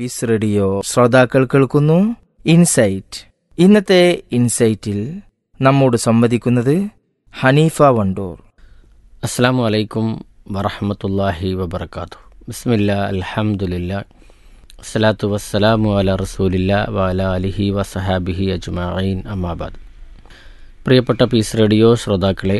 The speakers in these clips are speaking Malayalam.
പീസ് റേഡിയോ ശ്രോതാക്കൾ കേൾക്കുന്നു ഇൻസൈറ്റ് ഇന്നത്തെ ഇൻസൈറ്റിൽ നമ്മോട് സംവദിക്കുന്നത് ഹനീഫ വണ്ടൂർ അസ്സാം വലൈക്കും വറഹമത്തല്ലാഹി വബർക്കാത്തു ബിസ്മില്ല അൽഹംദുലില്ല അസ്സലാത്തു വസ്സലാമു അല റസൂലില്ല വഅല അലിഹി വസഹാബിഹി അജ്മഈൻ അമ്മാബാദ് പ്രിയപ്പെട്ട പീസ് റേഡിയോ ശ്രോതാക്കളെ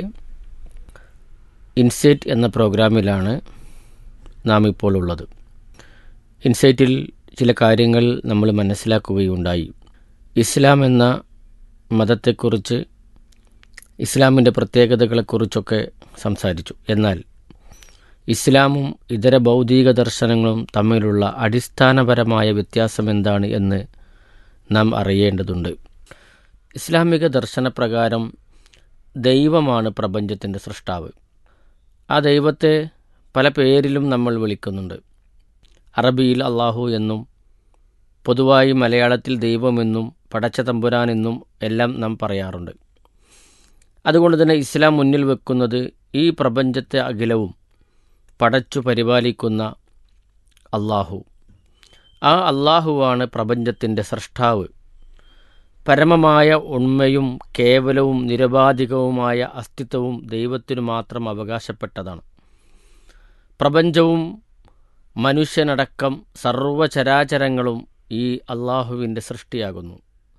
ഇൻസൈറ്റ് എന്ന പ്രോഗ്രാമിലാണ് നാം ഇപ്പോൾ ഉള്ളത് ഇൻസൈറ്റിൽ ചില കാര്യങ്ങൾ നമ്മൾ മനസ്സിലാക്കുകയുണ്ടായി ഇസ്ലാം എന്ന മതത്തെക്കുറിച്ച് ഇസ്ലാമിൻ്റെ പ്രത്യേകതകളെക്കുറിച്ചൊക്കെ സംസാരിച്ചു എന്നാൽ ഇസ്ലാമും ഇതര ഭൗതിക ദർശനങ്ങളും തമ്മിലുള്ള അടിസ്ഥാനപരമായ വ്യത്യാസം എന്താണ് എന്ന് നാം അറിയേണ്ടതുണ്ട് ഇസ്ലാമിക ദർശനപ്രകാരം ദൈവമാണ് പ്രപഞ്ചത്തിൻ്റെ സൃഷ്ടാവ് ആ ദൈവത്തെ പല പേരിലും നമ്മൾ വിളിക്കുന്നുണ്ട് അറബിയിൽ അള്ളാഹു എന്നും പൊതുവായി മലയാളത്തിൽ ദൈവമെന്നും പടച്ച തമ്പുരാനെന്നും എല്ലാം നാം പറയാറുണ്ട് അതുകൊണ്ട് തന്നെ ഇസ്ലാം മുന്നിൽ വെക്കുന്നത് ഈ പ്രപഞ്ചത്തെ അഖിലവും പടച്ചു പരിപാലിക്കുന്ന അള്ളാഹു ആ അള്ളാഹുവാണ് പ്രപഞ്ചത്തിൻ്റെ സൃഷ്ടാവ് പരമമായ ഉണ്മയും കേവലവും നിരപാധികവുമായ അസ്തിത്വവും ദൈവത്തിനു മാത്രം അവകാശപ്പെട്ടതാണ് പ്രപഞ്ചവും മനുഷ്യനടക്കം സർവചരാചരങ്ങളും ഈ അള്ളാഹുവിൻ്റെ സൃഷ്ടിയാകുന്നു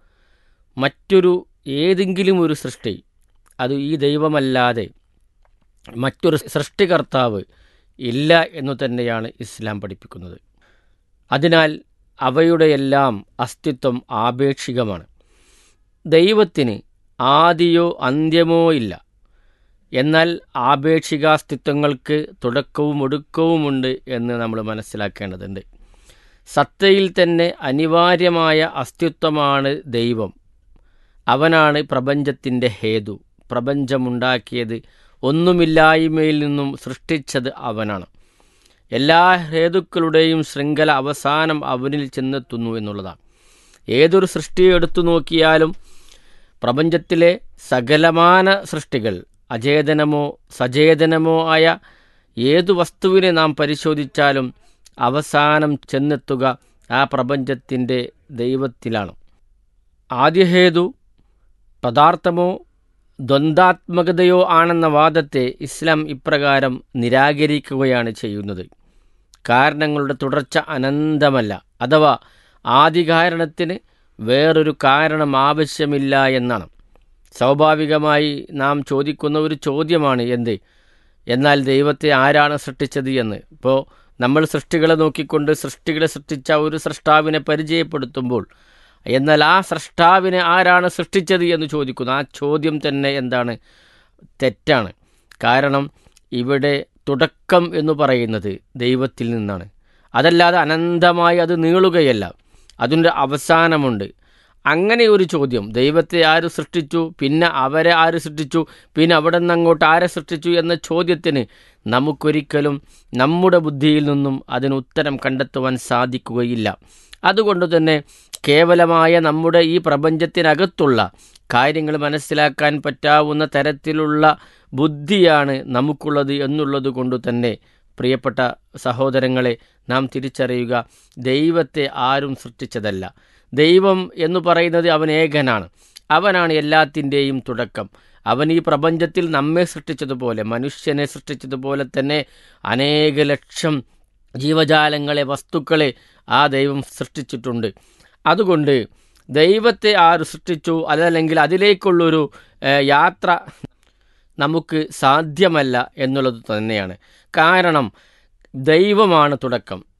മറ്റൊരു ഏതെങ്കിലും ഒരു സൃഷ്ടി അത് ഈ ദൈവമല്ലാതെ മറ്റൊരു സൃഷ്ടികർത്താവ് ഇല്ല എന്നു തന്നെയാണ് ഇസ്ലാം പഠിപ്പിക്കുന്നത് അതിനാൽ അവയുടെയെല്ലാം അസ്തിത്വം ആപേക്ഷികമാണ് ദൈവത്തിന് ആദിയോ അന്ത്യമോ ഇല്ല എന്നാൽ ആപേക്ഷികാസ്തിത്വങ്ങൾക്ക് തുടക്കവും ഒടുക്കവുമുണ്ട് എന്ന് നമ്മൾ മനസ്സിലാക്കേണ്ടതുണ്ട് സത്തയിൽ തന്നെ അനിവാര്യമായ അസ്തിത്വമാണ് ദൈവം അവനാണ് പ്രപഞ്ചത്തിൻ്റെ ഹേതു പ്രപഞ്ചമുണ്ടാക്കിയത് ഒന്നുമില്ലായ്മയിൽ നിന്നും സൃഷ്ടിച്ചത് അവനാണ് എല്ലാ ഹേതുക്കളുടെയും ശൃംഖല അവസാനം അവനിൽ ചെന്നെത്തുന്നു എന്നുള്ളതാണ് ഏതൊരു സൃഷ്ടിയെ എടുത്തു നോക്കിയാലും പ്രപഞ്ചത്തിലെ സകലമാന സൃഷ്ടികൾ അചേതനമോ സചേതനമോ ആയ ഏതു വസ്തുവിനെ നാം പരിശോധിച്ചാലും അവസാനം ചെന്നെത്തുക ആ പ്രപഞ്ചത്തിൻ്റെ ദൈവത്തിലാണ് ആദ്യഹേതു പദാർത്ഥമോ ദ്വന്ദ്വാത്മകതയോ ആണെന്ന വാദത്തെ ഇസ്ലാം ഇപ്രകാരം നിരാകരിക്കുകയാണ് ചെയ്യുന്നത് കാരണങ്ങളുടെ തുടർച്ച അനന്തമല്ല അഥവാ ആദികാരണത്തിന് വേറൊരു കാരണം ആവശ്യമില്ല എന്നാണ് സ്വാഭാവികമായി നാം ചോദിക്കുന്ന ഒരു ചോദ്യമാണ് എന്ത് എന്നാൽ ദൈവത്തെ ആരാണ് സൃഷ്ടിച്ചത് എന്ന് ഇപ്പോൾ നമ്മൾ സൃഷ്ടികളെ നോക്കിക്കൊണ്ട് സൃഷ്ടികളെ സൃഷ്ടിച്ച ഒരു സൃഷ്ടാവിനെ പരിചയപ്പെടുത്തുമ്പോൾ എന്നാൽ ആ സൃഷ്ടാവിനെ ആരാണ് സൃഷ്ടിച്ചത് എന്ന് ചോദിക്കുന്നു ആ ചോദ്യം തന്നെ എന്താണ് തെറ്റാണ് കാരണം ഇവിടെ തുടക്കം എന്ന് പറയുന്നത് ദൈവത്തിൽ നിന്നാണ് അതല്ലാതെ അനന്തമായി അത് നീളുകയല്ല അതിൻ്റെ അവസാനമുണ്ട് അങ്ങനെ ഒരു ചോദ്യം ദൈവത്തെ ആര് സൃഷ്ടിച്ചു പിന്നെ അവരെ ആര് സൃഷ്ടിച്ചു പിന്നെ അവിടെ നിന്ന് അങ്ങോട്ട് ആരെ സൃഷ്ടിച്ചു എന്ന ചോദ്യത്തിന് നമുക്കൊരിക്കലും നമ്മുടെ ബുദ്ധിയിൽ നിന്നും അതിന് ഉത്തരം കണ്ടെത്തുവാൻ സാധിക്കുകയില്ല അതുകൊണ്ട് തന്നെ കേവലമായ നമ്മുടെ ഈ പ്രപഞ്ചത്തിനകത്തുള്ള കാര്യങ്ങൾ മനസ്സിലാക്കാൻ പറ്റാവുന്ന തരത്തിലുള്ള ബുദ്ധിയാണ് നമുക്കുള്ളത് എന്നുള്ളത് കൊണ്ട് തന്നെ പ്രിയപ്പെട്ട സഹോദരങ്ങളെ നാം തിരിച്ചറിയുക ദൈവത്തെ ആരും സൃഷ്ടിച്ചതല്ല ദൈവം എന്ന് പറയുന്നത് അവൻ ഏകനാണ് അവനാണ് എല്ലാത്തിൻ്റെയും തുടക്കം അവൻ ഈ പ്രപഞ്ചത്തിൽ നമ്മെ സൃഷ്ടിച്ചതുപോലെ മനുഷ്യനെ സൃഷ്ടിച്ചതുപോലെ തന്നെ അനേക ലക്ഷം ജീവജാലങ്ങളെ വസ്തുക്കളെ ആ ദൈവം സൃഷ്ടിച്ചിട്ടുണ്ട് അതുകൊണ്ട് ദൈവത്തെ ആര് സൃഷ്ടിച്ചു അതല്ലെങ്കിൽ അതിലേക്കുള്ളൊരു യാത്ര നമുക്ക് സാധ്യമല്ല എന്നുള്ളത് തന്നെയാണ് കാരണം ദൈവമാണ് തുടക്കം